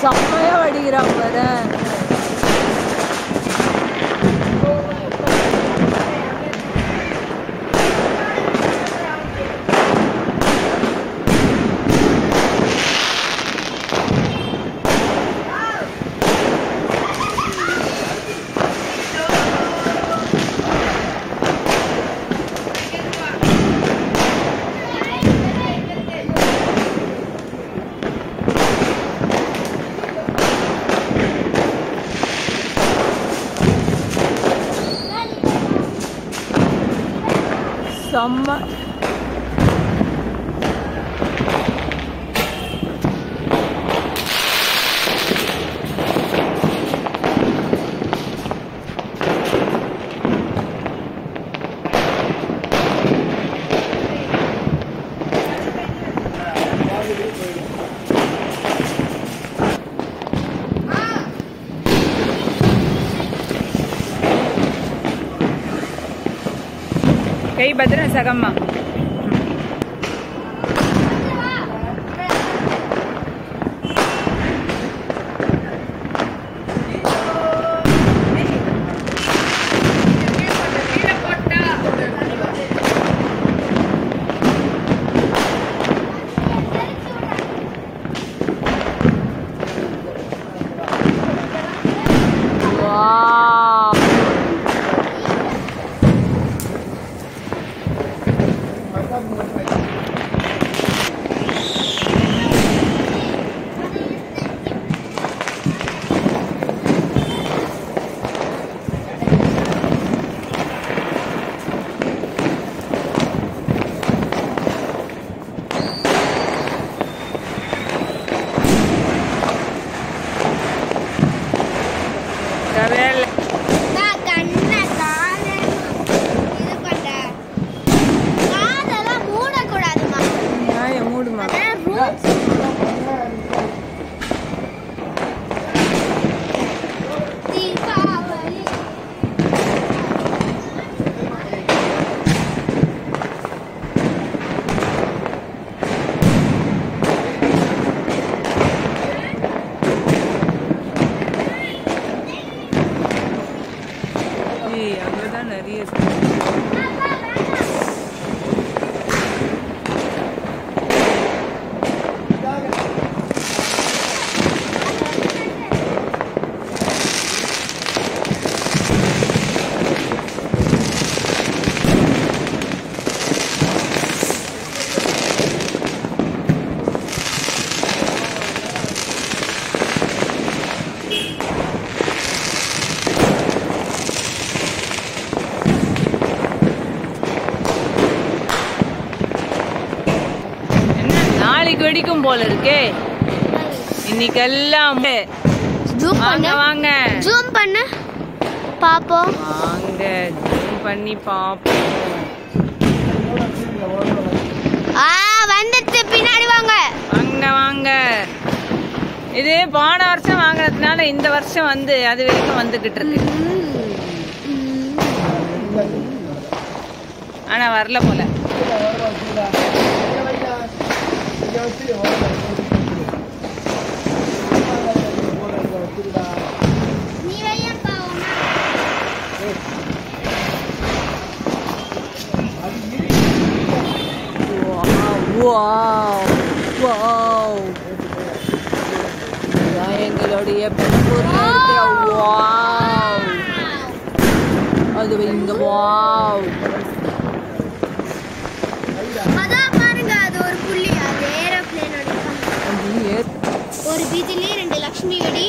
செம்மையா வடிக்கிறான் பாரு செம்ம கை பத்திரம் சகம்மா வாவ் கவேல் நான் கண்ணை காலை இது பண்ண காதெல்லாம் மூடக்கூடாதுமா நியாயம் மூடுமா அதான் rules. தீபாவளி ஏய் அங்கதான் நிறைய இருக்கு என்ன நாளைக்கு வெடிக்கும் போல இருக்கே இன்னைக்கெல்லாம் ஜூம் வாங்க பண்ணு வாங்க ஜூம் பண்ணு பாப்போம் வாங்க ஜூம் பண்ணி பாப்போம் ஆ வந்துடுச்சு பின்னாடி வாங்க வாங்க வாங்க இது போன வருஷம் வாங்குனதுனால இந்த வருஷம் வந்து அது வரைக்கும் வந்துகிட்டு இருக்கு ஆனா வரல போல நீ வையன் பாவம் வாவ் வாவ் இதான் எங்களுடைய பெண்பூர்ல இருக்கிற வாவ் அது இங்க வாவ் அதான் பாருங்க அது ஒரு புள்ளி அது ஏரோப்ளேனோட அது ஏ- ஒரு பீச்சிலே ரெண்டு லக்ஷ்மி வெடி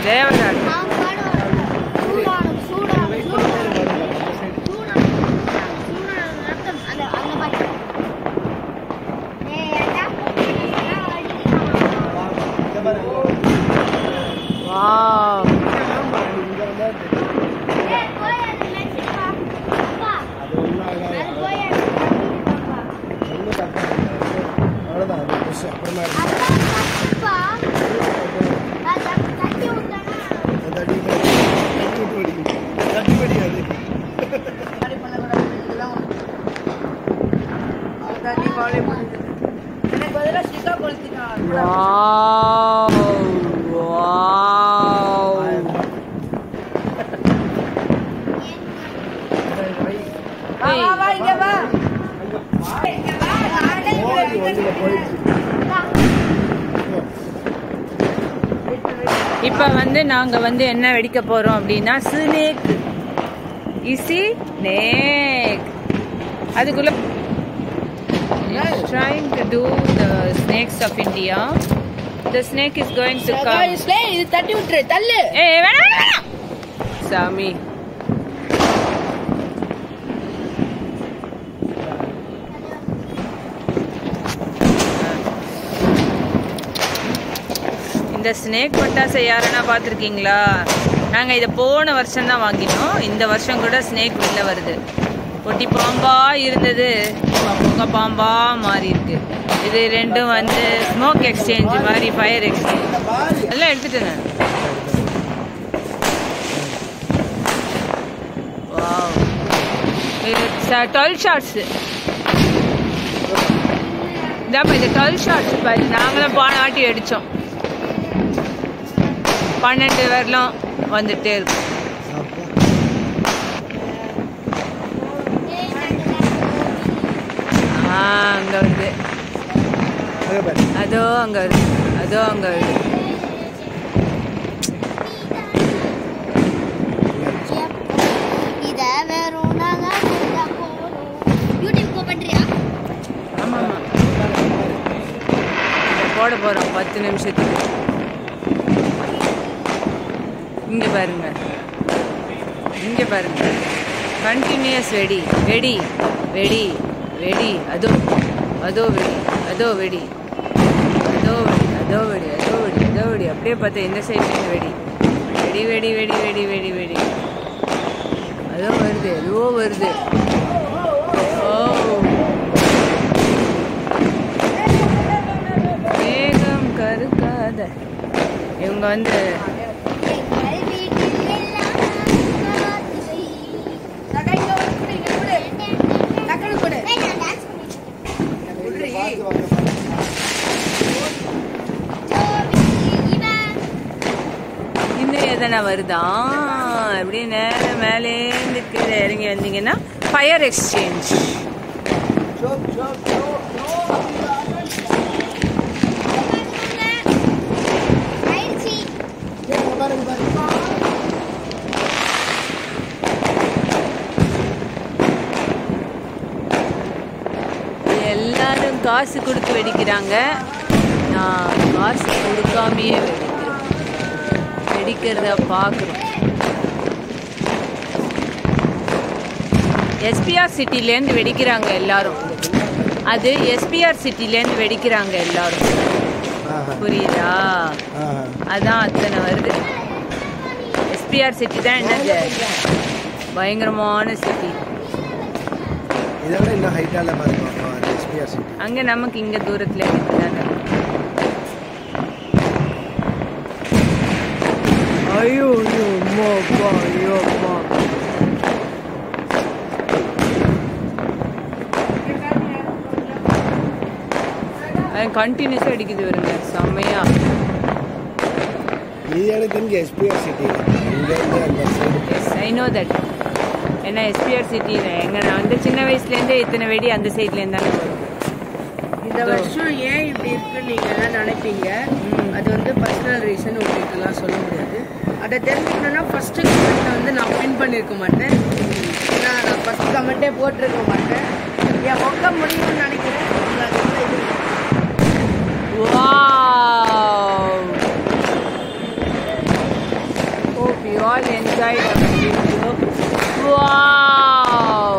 தேவராடு நான் பாடுவேன். சூடானும், சூடானும், சூடானும். சூடானும், சூடானும் ரத்தம். அந்த- அந்த பாட்டு. ஏய், அண்ணா, அண்ணா, அடிக்கிறான். வாவ் ஏய், போய் அதை நினைச்சிட்டு வா. அப்பா, அது போய் அதை நினைச்சிட்டு வாப்பா. அவ்வளோதான் அது புஷ் அப்புறமா அதான் தட்டுப்பா. அது அப்படி தட்டி விட்டானா அந்த அடி தட்டி விட்டு வெடிக்கும் தட்டி வெடிக்காது வாவ் வாவ் போகுது வண்டியில் போயிடுச்சு இப்போ வந்து நாங்க வந்து என்ன வெடிக்க போறோம் அப்படின்னா ஸ்னேக் இசி நேக் அதுக்குள்ள trying to do the snakes of India. The snake is going to come. இது தட்டி விட்டுரு தள்ளு ஏய் வேணாம் வேணாம், வேணாம் சாமி இந்த ஸ்னேக் பட்டாசை யாருன்னா பார்த்துருக்கீங்களா நாங்கள் இதை போன வருஷம் தான் வாங்கினோம் இந்த வருஷம் கூட ஸ்னேக் வெளில வருது ஒட்டி பாம்பா இருந்தது இப்போ புகை பாம்பா மாறி இருக்கு இது ரெண்டும் வந்து ஸ்மோக் எக்ஸ்சேஞ்ச் மாதிரி ஃபயர் எக்ஸ்சேஞ்ச் எல்லாம் எடுத்துட்டுங்க வாவ் இது டுவெல் ஷார்ட்ஸு இதாப்பா இது டுவெல் ஷார்ட்ஸ் பாரு நாங்களும் போன வாட்டி அடித்தோம் பன்னெண்டு வரலாம் வந்துட்டே இருக்கும் ஆ அங்கே வருது அங்கே பாரு அதோ அங்கே வருது அதோ அங்கே வருது இத வெறும் நாங்க தான் போகணும். யூடியூப் go பண்றியா ஆமாம் ஆமாம் போட போகிறோம் பத்து நிமிஷத்துக்கு இங்கே பாருங்க இங்கே பாருங்க கண்டினியூஸ் வெடி வெடி வெடி வெடி அதோ அதோ வெடி அதோ வெடி அதோ வெடி அதோ வெடி அதோ வெடி அதோ வெடி அப்படியே பார்த்தா இந்த சைட்லேருந்து வெடி வெடி வெடி வெடி வெடி வெடி வெடி அதோ வருது எதுவோ வருது ஓ மேகம் கருக்காத இவங்க வந்து எங்கள் வீட்டில் எல்லாம் காத்திரை. வேணாம், dance பண்ணிட்டு. ஜோடி இவன். இன்னும் எதனா வருதா அப்படியே நேரம் மேலேருந்து கீழே இறங்கி வந்தீங்கன்னா ஃபயர் எக்ஸ்சேஞ்ச் ஆயிடுச்சு. எல்லாரும் காசு கொடுத்து வெடிக்கிறாங்க நான் காசு கொடுக்காமையே வெடிக்கிறேன் வெடிக்கிறத பார்க்குறோம் எஸ்பிஆர் சிட்டிலேருந்து வெடிக்கிறாங்க எல்லாரும் அது எஸ்பிஆர் சிட்டிலேருந்து வெடிக்கிறாங்க எல்லாரும் புரியுதா அதான் அத்தனை வருது எஸ்பிஆர் சிட்டி தான் என்னது பயங்கரமான சிட்டி இதை விட இன்னும் ஹைட்டால பாருங்க எஸ்பிஆர் சிட்டி அங்க நமக்கு இங்க தூரத்துல இருக்குதானே ஐயோ ஐயோ அம்மா அப்பா ஐயோ அம்மா கண்டினியூஸாக அடிக்குது வருங்க செம்மையா இது எனக்கு இங்கே எஸ்பிஆர் சிட்டி இங்கேருந்து அந்த side yes I know that ஏன்னா எஸ்பிஆர் சிட்டியில் எங்க நான் வந்து சின்ன வயசுலேருந்தே இத்தனை வெடி அந்த சைட்லேருந்து தானே வரும் இந்த வருஷம் ஏன் இப்படி இருக்குன்னு நீங்க எல்லாம் நினைப்பீங்க அது வந்து பர்சனல் ரீசன் உங்களுக்குலாம் சொல்ல முடியாது அதை தெரிஞ்சுக்கணும்னா ஃபர்ஸ்ட் கமெண்ட்ல வந்து நான் பின் பண்ணியிருக்க மாட்டேன் ஏன்னா நான் ஃபர்ஸ்ட் கமெண்ட்டே போட்டிருக்க மாட்டேன் என் மொக்க முடியும்னு நினைக்கிறேன் உங்களுக்கு அதுக்குள்ள இது wow all enjoyed our video. Wow!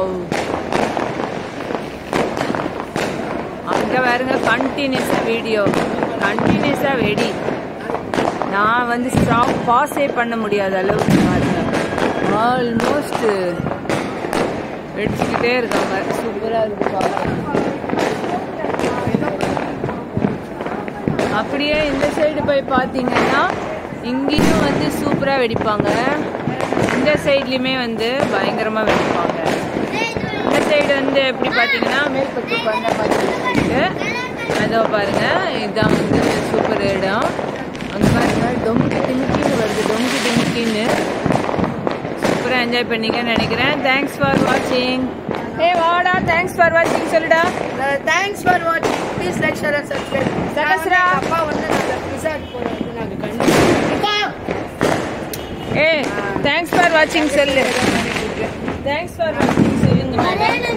அங்கே பாருங்க கண்டினியூஸாக வீடியோ கண்டினியூஸாக வெடி நான் வந்து ஸ்டாப் பாஸே பண்ண முடியாத அளவுக்கு பாருங்க ஆல்மோஸ்ட் வெடிச்சுக்கிட்டே இருக்காங்க சூப்பராக இருக்கு பார்க்க அப்படியே இந்த சைடு போய் பார்த்தீங்கன்னா இங்கேயும் வந்து சூப்பராக வெடிப்பாங்க இந்த சைட்லேயுமே வந்து பயங்கரமாக வெடிப்பாங்க இந்த சைடு வந்து எப்படி பார்த்தீங்கன்னா மேற்பட்டு பண்ண மாதிரி இருக்கு அதோ பாருங்க இதுதான் வந்து சூப்பர் இடம் அங்கே பாருங்க டொமுக்கி டிமுக்கின்னு வருது டொமுக்கி டிமுக்கின்னு சூப்பராக என்ஜாய் பண்ணீங்கன்னு நினைக்கிறேன் தேங்க்ஸ் ஃபார் வாட்சிங் ஏ வாடா தேங்க்ஸ் ஃபார் வாட்சிங் சொல்லுடா தேங்க்ஸ் ஃபார் வாட்சிங் please like share and subscribe Sahasra. அப்பா வந்து நாங்கள் ரிசார்ட் போகிறது நாங்கள் கண்டிப்பாக ஏ தேங்க்ஸ் ஃபார் வாட்சிங் சொல்லு தேங்க்ஸ் ஃபார் வாட்சிங் சொல்லுங்க மேடம்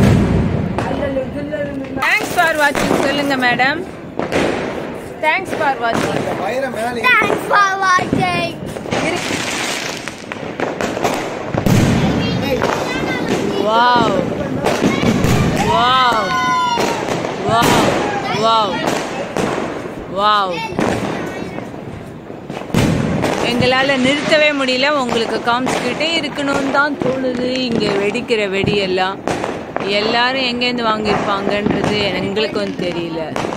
தேங்க்ஸ் ஃபார் வாட்சிங் சொல்லுங்க மேடம் தேங்க்ஸ் ஃபார் வாட்சிங் வயிற மேலே Thanks for watching. Wow wow wow wow wow எங்களால் நிறுத்தவே முடியல உங்களுக்கு காமிச்சிக்கிட்டே இருக்கணும்னு தான் தோணுது இங்கே வெடிக்கிற வெடி எல்லாம் எல்லாரும் எங்கேருந்து வாங்கியிருப்பாங்கன்றது எங்களுக்கும் தெரியல